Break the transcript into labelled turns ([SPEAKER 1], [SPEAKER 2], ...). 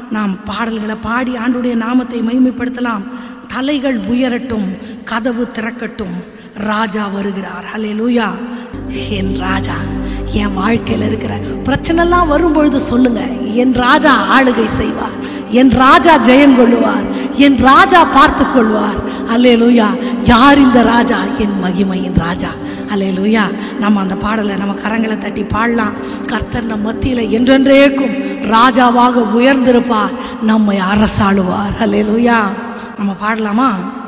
[SPEAKER 1] நாம் பாடல்களை பாடி ஆண்டுடைய நாமத்தை மகிமைப்படுத்தலாம் தலைகள் உயரட்டும் கதவு திறக்கட்டும் ராஜா வருகிறார் ஹalleluya என் ராஜா என் வாழ்க்கையில் இருக்கிற பிரச்சனைலாம் வரும்பொழுது சொல்லுங்க என் ராஜா ஆளுகை செய்வார் என் ராஜா ஜெயங்கொள்ளுவார் என் ராஜா பார்த்து கொள்வார் அல்லேலூயா யார் இந்த ராஜா என் மகிமையின் ராஜா அல்லேலூயா நம்ம அந்த பாடலை நம்ம கரங்களை தட்டி பாடலாம் கர்த்தர் நம் மத்தியில் என்றென்றேக்கும் ராஜாவாக உயர்ந்திருப்பார் நம்மை அரசாளுவார் அல்லேலூயா நம்ம பாடலாமா